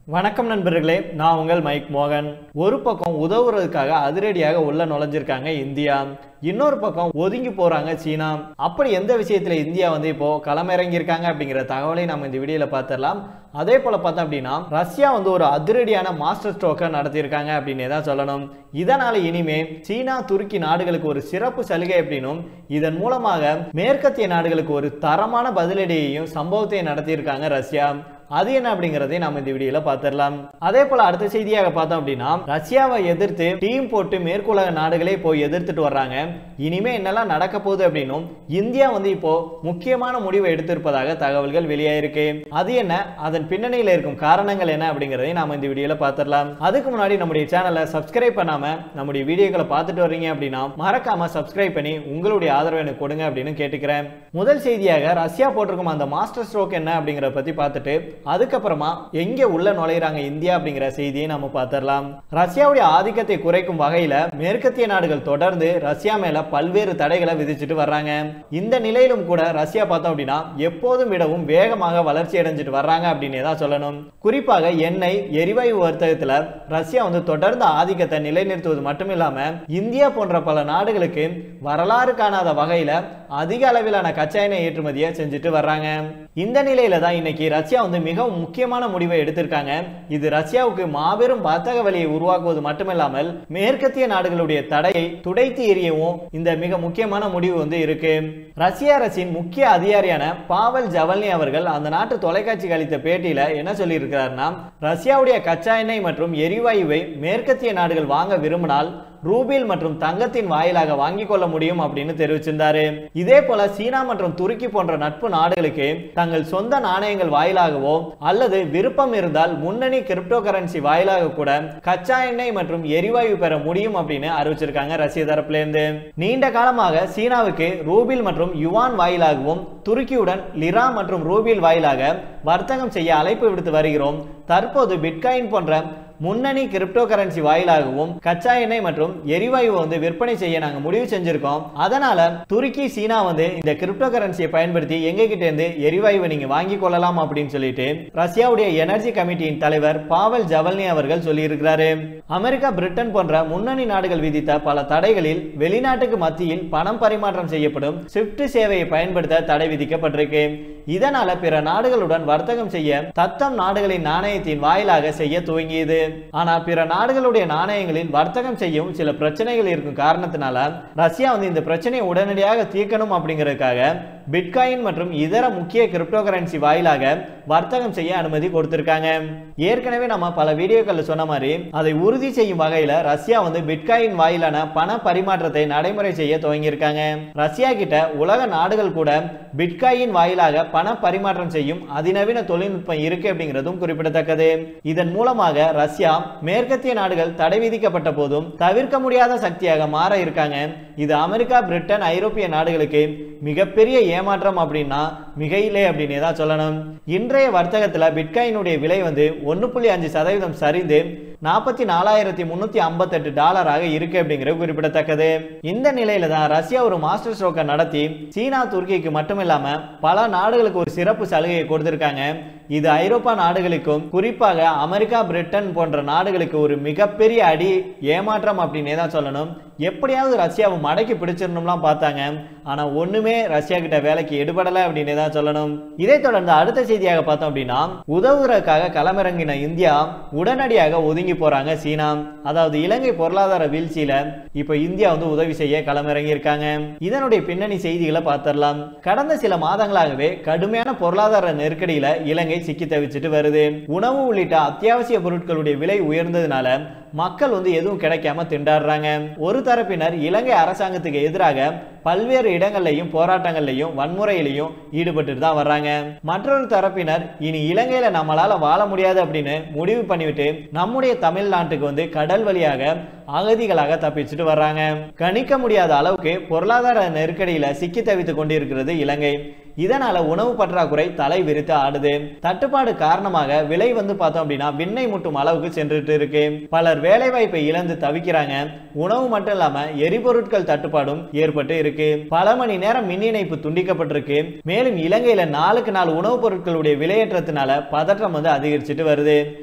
வணக்கம் நண்பர்களே நான் உங்கள் மைக் மோகன் ஒரு பக்கம் உதவுறதுக்காக அதிரடியாக உள்ள நுழைஞ்சிருக்காங்க இந்தியா இன்னொரு பக்கம் ஒதுங்கி போறாங்க சீனா அப்படி எந்த விஷயத்துல இந்தியா வந்து இப்போ களமிறங்கியிருக்காங்க அப்படிங்கிற தகவலை நம்ம இந்த வீடியோல பார்த்துடலாம் அதே போல பார்த்தோம் அப்படின்னா ரஷ்யா வந்து ஒரு அதிரடியான மாஸ்டர் ஸ்ட்ரோக்கை நடத்தியிருக்காங்க அப்படின்னு தான் சொல்லணும் இதனால இனிமே சீனா துருக்கி நாடுகளுக்கு ஒரு சிறப்பு சலுகை அப்படின்னும் இதன் மூலமாக மேற்கத்திய நாடுகளுக்கு ஒரு தரமான பதிலடியையும் சம்பவத்தை நடத்தியிருக்காங்க ரஷ்யா அது என்ன அப்படிங்கறதை நாம இந்த வீடியோல பார்த்துடலாம் அதே போல அடுத்த செய்தியாக பார்த்தோம் அப்படின்னா ரஷ்யாவை எதிர்த்து டீம் போட்டு மேற்குலக நாடுகளே போய் எதிர்த்துட்டு வர்றாங்க இனிமே என்னெல்லாம் நடக்க போகுது அப்படின்னும் இந்தியா வந்து இப்போ முக்கியமான முடிவை எடுத்திருப்பதாக தகவல்கள் வெளியாயிருக்கு அது என்ன அதன் பின்னணியில் இருக்கும் காரணங்கள் என்ன அப்படிங்கறதை நாம இந்த வீடியோல பார்த்துடலாம் அதுக்கு முன்னாடி நம்முடைய சேனலை சப்ஸ்கிரைப் பண்ணாம நம்முடைய வீடியோக்களை பார்த்துட்டு வர்றீங்க அப்படின்னா மறக்காம சப்ஸ்கிரைப் பண்ணி உங்களுடைய ஆதரவு எனக்கு கொடுங்க அப்படின்னு கேட்டுக்கிறேன் முதல் செய்தியாக ரஷ்யா போட்டிருக்கும் அந்த மாஸ்டர் ஸ்ட்ரோக் என்ன அப்படிங்கறத பத்தி பார்த்துட்டு அதுக்கப்புறமா எங்க உள்ள நுழையிறாங்க இந்தியா அப்படிங்கிற செய்தியை நம்ம பார்த்துடலாம் ரஷ்யாவுடைய ஆதிக்கத்தை குறைக்கும் வகையில மேற்கத்திய நாடுகள் தொடர்ந்து ரஷ்யா மேல பல்வேறு தடைகளை விதிச்சுட்டு வர்றாங்க இந்த நிலையிலும் கூட ரஷ்யா பார்த்தோம் அப்படின்னா எப்போதும் விடவும் வேகமாக வளர்ச்சி அடைஞ்சிட்டு வர்றாங்க அப்படின்னு தான் சொல்லணும் குறிப்பாக எண்ணெய் எரிவாயு வர்த்தகத்துல ரஷ்யா வந்து தொடர்ந்து ஆதிக்கத்தை நிலைநிறுத்துவது மட்டும் இல்லாம இந்தியா போன்ற பல நாடுகளுக்கு வரலாறு காணாத வகையில அதிக அளவிலான கச்சா எண்ணெய் ஏற்றுமதியை செஞ்சுட்டு வர்றாங்க இந்த நிலையில தான் இன்னைக்கு ரஷ்யா வந்து மிகவும் முக்கியமான முடிவை எடுத்திருக்காங்க இது ரஷ்யாவுக்கு மாபெரும் வர்த்தக வழியை உருவாக்குவது மட்டுமில்லாமல் மேற்கத்திய நாடுகளுடைய தடையை துடைத்து எறியவும் இந்த மிக முக்கியமான முடிவு வந்து இருக்கு ரஷ்ய அரசின் முக்கிய அதிகாரியான பாவல் ஜவல்னி அவர்கள் அந்த நாட்டு தொலைக்காட்சிக்கு அளித்த பேட்டியில என்ன சொல்லியிருக்கிறார்னா ரஷ்யாவுடைய கச்சா எண்ணெய் மற்றும் எரிவாயுவை மேற்கத்திய நாடுகள் வாங்க விரும்பினால் ரூபில் மற்றும் தங்கத்தின் வாயிலாக வாங்கிக் கொள்ள முடியும் அப்படின்னு தெரிவிச்சிருந்தாரு இதே போல சீனா மற்றும் துருக்கி போன்ற நட்பு நாடுகளுக்கு தங்கள் சொந்த நாணயங்கள் வாயிலாகவோ அல்லது விருப்பம் இருந்தால் முன்னணி கிரிப்டோ கரன்சி வாயிலாக கூட கச்சா எண்ணெய் மற்றும் எரிவாயு பெற முடியும் அப்படின்னு அறிவிச்சிருக்காங்க ரஷ்ய தரப்புல இருந்து நீண்ட காலமாக சீனாவுக்கு ரூபில் மற்றும் யுவான் வாயிலாகவும் துருக்கியுடன் லிரா மற்றும் ரூபில் வாயிலாக வர்த்தகம் செய்ய அழைப்பு விடுத்து வருகிறோம் தற்போது பிட்காயின் போன்ற முன்னணி கிரிப்டோ கரன்சி வாயிலாகவும் கச்சா எண்ணெய் மற்றும் எரிவாயு வந்து விற்பனை செய்ய நாங்க முடிவு செஞ்சிருக்கோம் அதனால துருக்கி சீனா வந்து இந்த கிரிப்டோ கரன்சியை பயன்படுத்தி எங்க கிட்ட இருந்து எரிவாயுவை நீங்க வாங்கி கொள்ளலாம் அப்படின்னு சொல்லிட்டு ரஷ்யாவுடைய எனர்ஜி கமிட்டியின் தலைவர் பாவல் ஜவல்னி அவர்கள் சொல்லியிருக்கிறாரு அமெரிக்கா பிரிட்டன் போன்ற முன்னணி நாடுகள் விதித்த பல தடைகளில் வெளிநாட்டுக்கு மத்தியில் பணம் பரிமாற்றம் செய்யப்படும் ஸ்விஃப்ட் சேவையை பயன்படுத்த தடை விதிக்கப்பட்டிருக்கு இதனால பிற நாடுகளுடன் வர்த்தகம் செய்ய தத்தம் நாடுகளின் நாணயத்தின் வாயிலாக செய்ய துவங்கியது ஆனா பிற நாடுகளுடைய நாணயங்களில் வர்த்தகம் செய்யும் சில பிரச்சனைகள் இருக்கும் காரணத்தினால ரஷ்யா வந்து இந்த பிரச்சனையை உடனடியாக தீர்க்கணும் அப்படிங்கிறதுக்காக பிட்காயின் மற்றும் இதர முக்கிய கிரிப்டோ கரன்சி வாயிலாக வர்த்தகம் செய்ய அனுமதி கொடுத்திருக்காங்க ஏற்கனவே நம்ம பல வீடியோக்கள் சொன்ன மாதிரி அதை உறுதி செய்யும் வகையில ரஷ்யா வந்து பிட்காயின் வாயிலான பண பரிமாற்றத்தை நடைமுறை செய்ய துவங்கியிருக்காங்க ரஷ்யா கிட்ட உலக நாடுகள் கூட பிட்காயின் வாயிலாக பண பரிமாற்றம் செய்யும் அதிநவீன தொழில்நுட்பம் இருக்கு அப்படிங்கிறதும் குறிப்பிடத்தக்கது இதன் மூலமாக ரஷ்யா மேற்கத்திய நாடுகள் தடை விதிக்கப்பட்ட போதும் தவிர்க்க முடியாத சக்தியாக மாற இருக்காங்க இது அமெரிக்கா பிரிட்டன் ஐரோப்பிய நாடுகளுக்கு மிகப்பெரிய ஏமாற்றம் அப்படின்னா மிகையிலே அப்படின்னு தான் சொல்லணும் இன்றைய வர்த்தகத்துல பிட்காயினுடைய விலை வந்து ஒன்று புள்ளி அஞ்சு சதவீதம் சரிந்து நாற்பத்தி நாலாயிரத்தி முன்னூத்தி ஐம்பத்தெட்டு டாலராக இருக்கு அப்படிங்கிறது குறிப்பிடத்தக்கது இந்த நிலையில தான் ரஷ்யா ஒரு மாஸ்டர் ஸ்ட்ரோக்கை நடத்தி சீனா துருக்கிக்கு மட்டும் இல்லாம பல நாடுகளுக்கு ஒரு சிறப்பு சலுகையை கொடுத்திருக்காங்க இது ஐரோப்பா நாடுகளுக்கும் குறிப்பாக அமெரிக்கா பிரிட்டன் போன்ற நாடுகளுக்கு ஒரு மிகப்பெரிய அடி ஏமாற்றம் அப்படின்னே தான் சொல்லணும் எப்படியாவது ரஷ்யாவை மடக்கி பிடிச்சிடணும்லாம் பார்த்தாங்க ஆனா ஒண்ணுமே ரஷ்யா கிட்ட வேலைக்கு எடுபடலை அப்படின்னே தான் சொல்லணும் இதை தொடர்ந்து அடுத்த செய்தியாக பார்த்தோம் அப்படின்னா உதவுறதுக்காக களமிறங்கின இந்தியா உடனடியாக ஒதுங்கி போறாங்க சீனா அதாவது இலங்கை பொருளாதார வீழ்ச்சியில இப்ப இந்தியா வந்து உதவி செய்ய களமிறங்கி இருக்காங்க இதனுடைய பின்னணி செய்திகளை பார்த்திடலாம் கடந்த சில மாதங்களாகவே கடுமையான பொருளாதார நெருக்கடியில இலங்கை சிக்கி தவிச்சிட்டு வருது உணவு உள்ளிட்ட அத்தியாவசிய பொருட்களுடைய விலை உயர்ந்ததுனால மக்கள் வந்து எதுவும் கிடைக்காம திண்டாடுறாங்க ஒரு தரப்பினர் இலங்கை அரசாங்கத்துக்கு எதிராக பல்வேறு இடங்கள்லையும் போராட்டங்கள்லையும் வன்முறையிலையும் ஈடுபட்டு தான் வர்றாங்க மற்றொரு தரப்பினர் இனி இலங்கையில நம்மளால வாழ முடியாது அப்படின்னு முடிவு பண்ணிவிட்டு நம்முடைய தமிழ்நாட்டுக்கு வந்து கடல் வழியாக அகதிகளாக தப்பிச்சுட்டு வர்றாங்க கணிக்க முடியாத அளவுக்கு பொருளாதார நெருக்கடியில சிக்கி தவித்து கொண்டிருக்கிறது இலங்கை இதனால உணவு பற்றாக்குறை தலை விரித்து ஆடுது தட்டுப்பாடு காரணமாக விலை வந்து பார்த்தோம் அப்படின்னா விண்ணை முட்டும் அளவுக்கு சென்றுட்டு இருக்கு பலர் வேலை வாய்ப்பை இழந்து தவிக்கிறாங்க உணவு மட்டும் இல்லாம எரிபொருட்கள் தட்டுப்பாடும் ஏற்பட்டு இருக்கு பல மணி நேரம் மின் இணைப்பு துண்டிக்கப்பட்டிருக்கு மேலும் இலங்கையில நாளுக்கு நாள் உணவுப் பொருட்களுடைய விலையேற்றத்தினால பதற்றம் வந்து அதிகரிச்சுட்டு வருது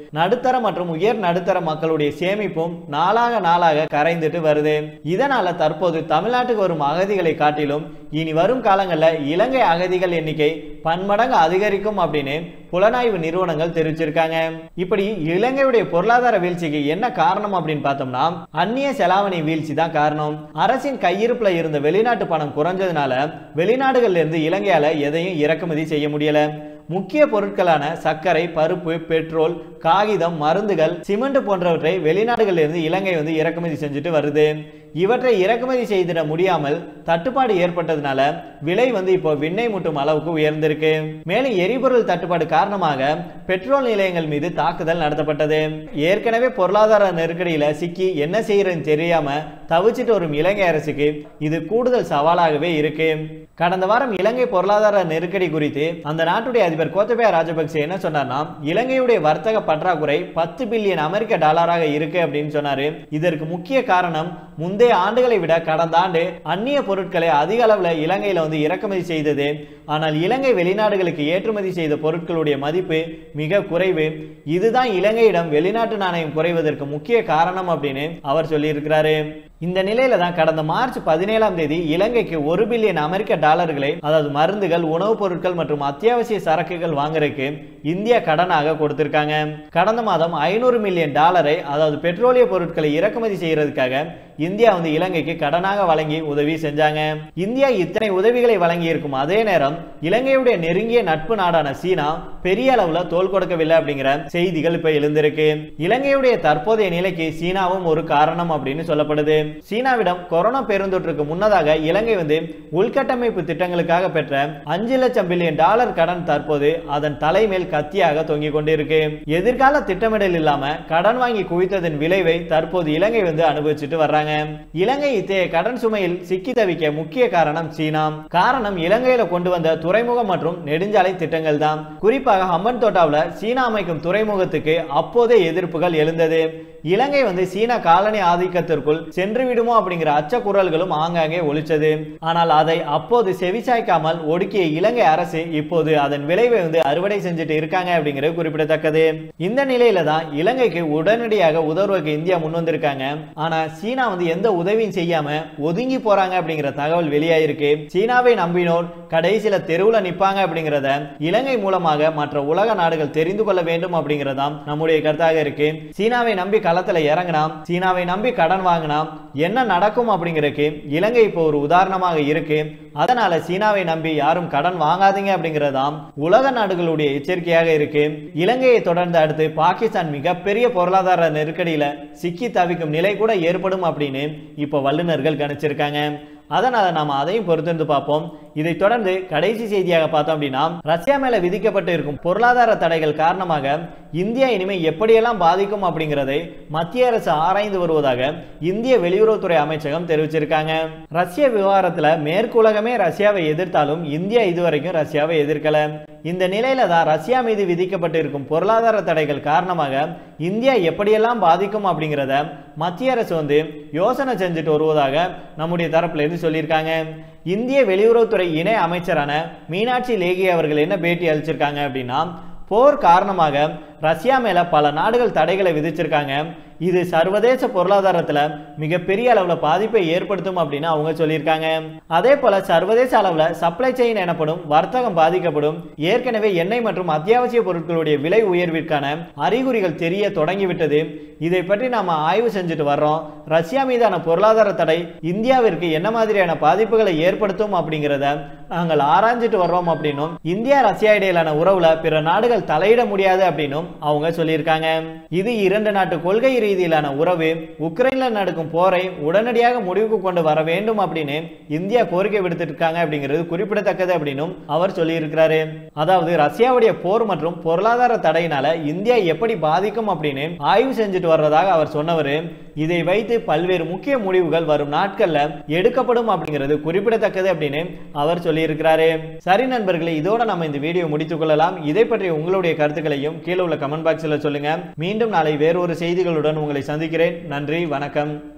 நடுத்தர மற்றும் உயர் நடுத்தர மக்களுடைய சேமிப்பும் நாளாக நாளாக கரைந்துட்டு வருது இதனால தற்போது தமிழ்நாட்டுக்கு வரும் அகதிகளை காட்டிலும் இனி வரும் காலங்களில் இலங்கை அகதிகள் எண்ணிக்கை பன்மடங்கு அதிகரிக்கும் அப்படின்னு புலனாய்வு நிறுவனங்கள் தெரிவிச்சிருக்காங்க இப்படி இலங்கையுடைய பொருளாதார வீழ்ச்சிக்கு என்ன காரணம் அப்படின்னு பார்த்தோம்னா அந்நிய செலாவணி வீழ்ச்சி தான் காரணம் அரசின் கையிருப்புல இருந்த வெளிநாட்டு பணம் குறைஞ்சதுனால வெளிநாடுகள்ல இருந்து இலங்கையால எதையும் இறக்குமதி செய்ய முடியல முக்கிய பொருட்களான சர்க்கரை பருப்பு பெட்ரோல் காகிதம் மருந்துகள் சிமெண்ட் போன்றவற்றை வெளிநாடுகளிலிருந்து இலங்கை வந்து இறக்குமதி செஞ்சுட்டு வருது இவற்றை இறக்குமதி செய்திட முடியாமல் தட்டுப்பாடு ஏற்பட்டதுனால விலை வந்து இப்போ விண்ணை முட்டும் அளவுக்கு உயர்ந்திருக்கு மேலும் எரிபொருள் தட்டுப்பாடு காரணமாக பெட்ரோல் நிலையங்கள் மீது தாக்குதல் நடத்தப்பட்டது ஏற்கனவே பொருளாதார நெருக்கடியில சிக்கி என்ன செய்யறதுன்னு தெரியாம தவிச்சிட்டு வரும் இலங்கை அரசுக்கு இது கூடுதல் சவாலாகவே இருக்கு கடந்த வாரம் இலங்கை பொருளாதார நெருக்கடி குறித்து அந்த நாட்டுடைய அதிபர் கோத்தபய ராஜபக்சே என்ன சொன்னார்னா இலங்கையுடைய வர்த்தக பற்றாக்குறை பத்து பில்லியன் அமெரிக்க டாலராக இருக்கு அப்படின்னு சொன்னாரு இதற்கு முக்கிய காரணம் முந்தைய ஆண்டுகளை விட கடந்த ஆண்டு அந்நிய பொருட்களை அதிக அளவுல இலங்கையில வந்து இறக்குமதி செய்தது ஆனால் இலங்கை வெளிநாடுகளுக்கு ஏற்றுமதி செய்த பொருட்களுடைய மதிப்பு மிக குறைவு இதுதான் இலங்கையிடம் வெளிநாட்டு நாணயம் குறைவதற்கு முக்கிய காரணம் அப்படின்னு அவர் சொல்லியிருக்கிறாரு இந்த நிலையில தான் கடந்த மார்ச் பதினேழாம் தேதி இலங்கைக்கு ஒரு பில்லியன் அமெரிக்க டாலர்களை அதாவது மருந்துகள் உணவுப் பொருட்கள் மற்றும் அத்தியாவசிய சரக்குகள் வாங்குறதுக்கு இந்தியா கடனாக கொடுத்திருக்காங்க கடந்த மாதம் ஐநூறு மில்லியன் டாலரை அதாவது பெட்ரோலிய பொருட்களை இறக்குமதி செய்யறதுக்காக இந்தியா வந்து இலங்கைக்கு கடனாக வழங்கி உதவி செஞ்சாங்க இந்தியா இத்தனை உதவிகளை வழங்கி இருக்கும் அதே நேரம் இலங்கையுடைய நெருங்கிய நட்பு நாடான சீனா பெரிய அளவுல தோல் கொடுக்கவில்லை அப்படிங்கிற செய்திகள் இப்ப எழுந்திருக்கு இலங்கையுடைய தற்போதைய நிலைக்கு சீனாவும் ஒரு காரணம் அப்படின்னு சொல்லப்படுது சீனாவிடம் கொரோனா பெருந்தொற்றுக்கு முன்னதாக இலங்கை வந்து உள்கட்டமைப்பு திட்டங்களுக்காக பெற்ற அஞ்சு லட்சம் பில்லியன் டாலர் கடன் தற்போது அதன் தலைமேல் கத்தியாக தொங்கிக் கொண்டிருக்கு எதிர்கால திட்டமிடல் இல்லாம கடன் வாங்கி குவித்ததன் விளைவை தற்போது இலங்கை வந்து அனுபவிச்சுட்டு வர்றாங்க இலங்கை இத்தகைய கடன் சுமையில் சிக்கி தவிக்க முக்கிய காரணம் சீனா காரணம் இலங்கையில கொண்டு வந்த துறைமுகம் மற்றும் நெடுஞ்சாலை திட்டங்கள் தான் குறிப்பாக ஹம்மன் தோட்டாவில் சீனா அமைக்கும் துறைமுகத்துக்கு அப்போதே எதிர்ப்புகள் எழுந்தது இலங்கை வந்து சீன காலனி ஆதிக்கத்திற்குள் சென்று விடுமோ அப்படிங்கிற அச்சக்குரல்களும் ஆங்காங்கே ஒழிச்சது ஆனால் அதை அப்போது செவிசாய்க்காமல் ஒடுக்கிய இலங்கை அரசு இப்போது அதன் விளைவை வந்து அறுவடை செஞ்சுட்டு இருக்காங்க அப்படிங்கிறது குறிப்பிடத்தக்கது இந்த நிலையில தான் இலங்கைக்கு உடனடியாக உதவுவதற்கு இந்தியா முன் வந்திருக்காங்க ஆனா சீனா வந்து எந்த உதவியும் செய்யாம ஒதுங்கி போறாங்க அப்படிங்கிற தகவல் வெளியாயிருக்கு சீனாவை நம்பினோர் கடைசியில தெருவுல நிப்பாங்க அப்படிங்கிறத இலங்கை மூலமாக மற்ற உலக நாடுகள் தெரிந்து கொள்ள வேண்டும் அப்படிங்கிறதாம் நம்முடைய கருத்தாக இருக்கு சீனாவை நம்பி களத்துல இறங்கினாம் சீனாவை நம்பி கடன் வாங்கினாம் என்ன நடக்கும் அப்படிங்கிறதுக்கு இலங்கை இப்போ ஒரு உதாரணமாக இருக்கு அதனால சீனாவை நம்பி யாரும் கடன் வாங்காதீங்க அப்படிங்கிறதாம் உலக நாடுகளுடைய எச்சரிக்கையாக இருக்கு இலங்கையை தொடர்ந்து அடுத்து பாகிஸ்தான் மிகப்பெரிய பொருளாதார நெருக்கடியில சிக்கி தவிக்கும் நிலை கூட ஏற்படும் அப்படின்னு இப்போ வல்லுநர்கள் கணிச்சிருக்காங்க அதனால நாம அதையும் பொறுத்திருந்து பார்ப்போம் இதை தொடர்ந்து கடைசி செய்தியாக பார்த்தோம் அப்படின்னா ரஷ்யா மேல விதிக்கப்பட்டு இருக்கும் பொருளாதார தடைகள் காரணமாக இந்தியா இனிமே எப்படியெல்லாம் பாதிக்கும் அப்படிங்கிறதை மத்திய அரசு ஆராய்ந்து வருவதாக இந்திய வெளியுறவுத்துறை அமைச்சகம் தெரிவிச்சிருக்காங்க ரஷ்ய விவகாரத்துல மேற்கு உலகமே ரஷ்யாவை எதிர்த்தாலும் இந்தியா இதுவரைக்கும் ரஷ்யாவை எதிர்க்கல இந்த நிலையில தான் ரஷ்யா மீது விதிக்கப்பட்டு இருக்கும் பொருளாதார தடைகள் காரணமாக இந்தியா எப்படியெல்லாம் பாதிக்கும் அப்படிங்கிறத மத்திய அரசு வந்து யோசனை செஞ்சுட்டு வருவதாக நம்முடைய தரப்புல இருந்து சொல்லியிருக்காங்க இந்திய வெளியுறவுத்துறை இணை அமைச்சரான மீனாட்சி லேகி அவர்கள் என்ன பேட்டி அளிச்சிருக்காங்க அப்படின்னா போர் காரணமாக ரஷ்யா மேல பல நாடுகள் தடைகளை விதிச்சிருக்காங்க இது சர்வதேச பொருளாதாரத்துல மிகப்பெரிய அளவுல பாதிப்பை ஏற்படுத்தும் அப்படின்னு அவங்க சொல்லியிருக்காங்க அதே போல சர்வதேச அளவுல சப்ளை செயின் எனப்படும் வர்த்தகம் பாதிக்கப்படும் ஏற்கனவே எண்ணெய் மற்றும் அத்தியாவசிய பொருட்களுடைய விலை உயர்விற்கான அறிகுறிகள் தெரிய தொடங்கிவிட்டது இதை பற்றி நாம ஆய்வு செஞ்சுட்டு வர்றோம் ரஷ்யா மீதான பொருளாதார தடை இந்தியாவிற்கு என்ன மாதிரியான பாதிப்புகளை ஏற்படுத்தும் அப்படிங்கிறத நாங்கள் ஆராய்ஞ்சிட்டு வர்றோம் அப்படின்னும் இந்தியா ரஷ்யா இடையிலான உறவுல பிற நாடுகள் தலையிட முடியாது அப்படின்னும் அவங்க சொல்லியிருக்காங்க இது இரண்டு நாட்டு கொள்கை ரீதியிலான உறவு உக்ரைன்ல நடக்கும் போரை உடனடியாக முடிவுக்கு கொண்டு வர வேண்டும் அப்படின்னு இந்தியா கோரிக்கை விடுத்துட்டு இருக்காங்க அப்படிங்கிறது குறிப்பிடத்தக்கது அப்படின்னும் அவர் சொல்லியிருக்கிறாரு அதாவது ரஷ்யாவுடைய போர் மற்றும் பொருளாதார தடையினால இந்தியா எப்படி பாதிக்கும் அப்படின்னு ஆய்வு செஞ்சுட்டு வர்றதாக அவர் சொன்னவர் இதை வைத்து பல்வேறு முக்கிய முடிவுகள் வரும் நாட்கள்ல எடுக்கப்படும் அப்படிங்கிறது குறிப்பிடத்தக்கது அப்படின்னு அவர் சொல்லியிருக்கிறாரு சரி நண்பர்களே இதோட நம்ம இந்த வீடியோ முடித்துக் கொள்ளலாம் இதை பற்றி உங்களுடைய கருத்துக்களையும் கீழே உள்ள கமெண்ட் பாக்ஸில் சொல்லுங்க மீண்டும் நாளை வேறொரு செய்திகளுடன் உங்களை சந்திக்கிறேன் நன்றி வணக்கம்